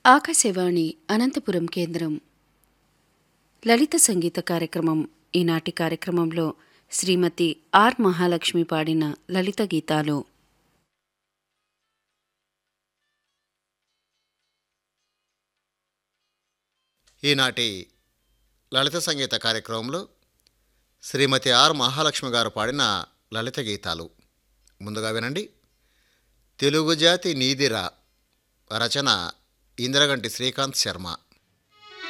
ఆకాశవాణి అనంతపురం కేంద్రం లలిత సంగీత కార్యక్రమం ఈనాటి కార్యక్రమంలో శ్రీమతి ఆర్ మహాలక్ష్మి పాడిన లలిత గీతాలు ఈనాటి లలిత సంగీత కార్యక్రమంలో శ్రీమతి ఆర్ మహాలక్ష్మి గారు పాడిన లలిత గీతాలు ముందుగా వినండి తెలుగు జాతి నీదిరా రచన ఇంద్రగంటి శ్రీకాంత్ శర్మ